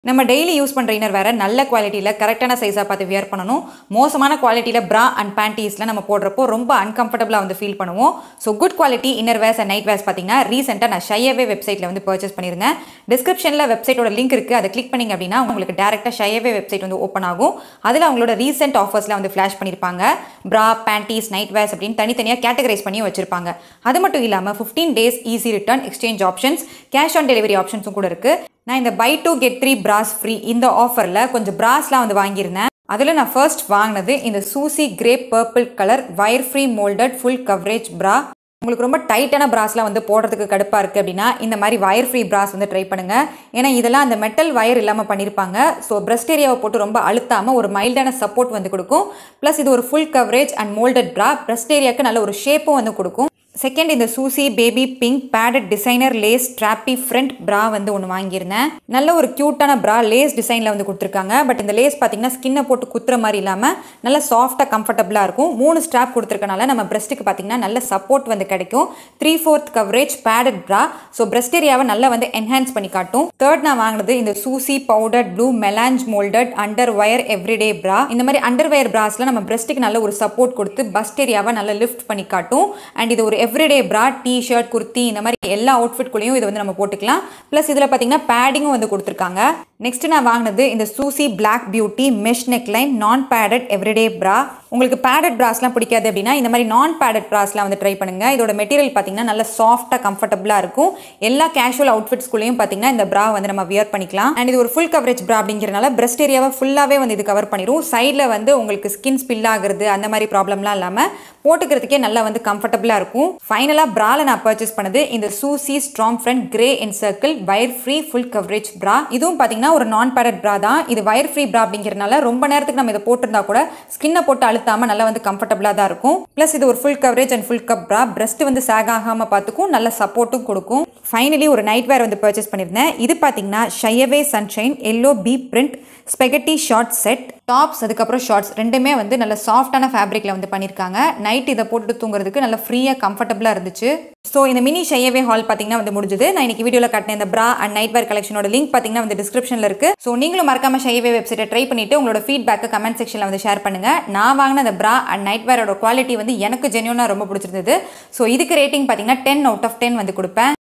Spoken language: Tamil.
நம்ம டெய்லி யூஸ் பண்ணுற இன்னர் வேற நல்ல குவாலிட்டியில் கரெக்டான சைஸாக பார்த்து வியர் பண்ணணும் மோசமான குவாலிட்டியில் ப்ரா அண்ட் பேண்டீஸ்லாம் நம்ம போடுறப்போ ரொம்ப அன்கம்ஃபர்டபுளாக வந்து ஃபீல் பண்ணுவோம் so good quality inner wears and night wears பார்த்தீங்கன்னா ரீசெண்டாக நான் ஷையவே வெப்சைட்டில் வந்து பர்ச்சேஸ் பண்ணியிருந்தேன் டிஸ்கிரிப்ஷனில் வெப்சைட்டோட லிங்க் இருக்குது அதை கிளிக் பண்ணிங்க அப்படின்னா உங்களுக்கு டேரெக்டாக ஷையவே வெப்சைட் வந்து ஓப்பன் ஆகும் அதில் அவங்களோட ரீசெண்ட் ஆஃபர்ஸ்லாம் வந்து ஃப்ளாஷ் பண்ணியிருப்பாங்க ப்ரா பேண்டீஸ் நைட் வேர்ஸ் அப்படின்னு தனித்தனியாக கேட்டகரைஸ் பண்ணி வச்சிருப்பாங்க அது மட்டும் இல்லாமல் fifteen days easy return exchange options cash on delivery ஆப்ஷன்ஸும் கூட இருக்குது நான் இந்த buy two get three bras free இந்த ஆஃபரில் கொஞ்சம் பிராஸ்லாம் வந்து வாங்கியிருந்தேன் அதில் நான் ஃபர்ஸ்ட் வாங்கினது இந்த Susie grape purple colour wire free moulded full coverage bra உங்களுக்கு ரொம்ப டைட்டான பிராஸ்லாம் வந்து போடுறதுக்கு கடுப்பாக இருக்குது அப்படின்னா இந்த மாதிரி வயர் ஃப்ரீ பிராஸ் வந்து ட்ரை பண்ணுங்கள் ஏன்னா இதெல்லாம் அந்த மெட்டல் வயர் இல்லாமல் பண்ணியிருப்பாங்க ஸோ பிரஸ்ட் ஏரியாவை போட்டு ரொம்ப அழுத்தாமல் ஒரு மைல்டான சப்போர்ட் வந்து கொடுக்கும் ப்ளஸ் இது ஒரு full coverage and moulded bra breast ஏரியாவுக்கு நல்ல ஒரு ஷேப்பும் வந்து கொடுக்கும் செகண்ட் இந்த Susie baby pink padded designer lace strappy front bra வந்து ஒன்று வாங்கியிருந்தேன் நல்ல ஒரு க்யூட்டான ப்ரா லேஸ் டிசைனில் வந்து கொடுத்துருக்காங்க பட் இந்த லேஸ் பார்த்தீங்கன்னா ஸ்கின்னை போட்டு குத்துற மாதிரி இல்லாமல் நல்ல சாஃப்டாக கம்ஃபர்டபுளாக இருக்கும் மூணு ஸ்ட்ராப் கொடுத்துருக்கனால நம்ம பிரஸ்ட்டுக்கு பார்த்தீங்கன்னா நல்ல சப்போர்ட் வந்து கிடைக்கும் three fourth coverage padded bra so breast ஏரியாவை நல்லா வந்து என்ஹான்ஸ் பண்ணி காட்டும் தேர்ட் நான் வாங்கினது இந்த Susie powder blue melange moulded under wire everyday bra இந்த மாதிரி அண்டர் ஒயர் ப்ராஸில் நம்ம பிரஸ்ட்டுக்கு நல்ல ஒரு சப்போர்ட் கொடுத்து பஸ்ட் ஏரியாவை நல்லா லிஃப்ட் பண்ணி காட்டும் அண்ட் இது ஒரு எவ்ரிடே ப்ரா டி ஷர்ட் குர்த்தி இந்த மாதிரி எல்லா அவுட்ஃபிட்குள்ளேயும் இதை வந்து நம்ம போட்டுக்கலாம் ப்ளஸ் இதில் பார்த்தீங்கன்னா பேடிங்கும் வந்து கொடுத்துருக்காங்க நெக்ஸ்ட் நான் வாங்கினது இந்த Susie black beauty mesh neckline non padded everyday bra உங்களுக்கு பேடட் ப்ராஸ்லாம் பிடிக்காது அப்படின்னா இந்த மாதிரி நான் பேடட் ப்ராஸ்லாம் வந்து ட்ரை பண்ணுங்க இதோட மெட்டீரியல் பார்த்தீங்கன்னா நல்ல சாஃப்டாக கம்ஃபர்டபுளாக இருக்கும் எல்லா கேஷுவல் அவுட்ஃபிட்ஸ்குள்ளேயும் பார்த்தீங்கன்னா இந்த ப்ரா வந்து நம்ம வியர் பண்ணிக்கலாம் அண்ட் இது ஒரு ஃபுல் கவரேஜ் ப்ரா அப்படிங்கிறனால பிரஸ்ட் ஏரியாவை ஃபுல்லாகவே வந்து இது கவர் பண்ணிடும் சைடில் வந்து உங்களுக்கு ஸ்கின் ஸ்பில் ஆகுறது அந்த மாதிரி ப்ராப்ளம்லாம் இல்லாமல் போட்டுக்கிறதுக்கே நல்லா வந்து கம்ஃபர்டபுளாக இருக்கும் ஃபைனலாக ப்ராவில் நான் பர்ச்சேஸ் பண்ணது இந்த Susie strong front grey in circle wire free full coverage bra இதுவும் பார்த்தீங்கன்னா ஒரு நான் பேடட் ப்ரா தான் இது வயர் ஃப்ரீ ப்ரா அப்படிங்கிறனால ரொம்ப நேரத்துக்கு நம்ம இதை போட்டிருந்தா கூட ஸ்கின்னை போட்டு அழுத்தாமல் நல்லா வந்து கம்ஃபர்டபுளாக தான் இருக்கும் ப்ளஸ் இது ஒரு full coverage and full cup bra breast வந்து சேக் ஆகாமல் பார்த்துக்கும் நல்ல சப்போர்ட்டும் கொடுக்கும் ஃபைனலி ஒரு நைட் வேர் வந்து பர்ச்சேஸ் பண்ணியிருந்தேன் இது பார்த்தீங்கன்னா Shyaway sunshine yellow bee print spaghetti short set tops அதுக்கப்புறம் ஷார்ட்ஸ் ரெண்டுமே வந்து நல்ல சாஃப்டான ஃபேப்ரிக்கில் வந்து பண்ணியிருக்காங்க நைட் இதை போட்டு தூங்குறதுக்கு நல்ல ஃப்ரீயாக கம்ஃபர்டபுளாக இருந்துச்சு ஸோ இந்த மினி ஷையவே ஹால் பார்த்தீங்கன்னா வந்து முடிஞ்சது நான் இன்னைக்கு வீடியோவில் காட்டின இந்த ப்ரா அண்ட் நைட் வேர் கலெக்ஷனோட லிங்க் பார்த்தீங்கன்னா வந்து டிஸ்கிரிப்ஷனில் இருக்குது ஸோ நீங்களும் மறக்காம ஷையவே வெப்சைட்டை ட்ரை பண்ணிட்டு உங்களோட ஃபீட்பேக்கை கமெண்ட் செக்ஷனில் வந்து ஷேர் பண்ணுங்கள் நான் வாங்கின அந்த ப்ரா அண்ட் நைட் வேரோட குவாலிட்டி வந்து எனக்கு ஜென்யூனாக ரொம்ப பிடிச்சிருந்தது ஸோ இதுக்கு ரேட்டிங் பார்த்தீங்கன்னா டென் அவுட் ஆஃப் டென் வந்து கொடுப்பேன்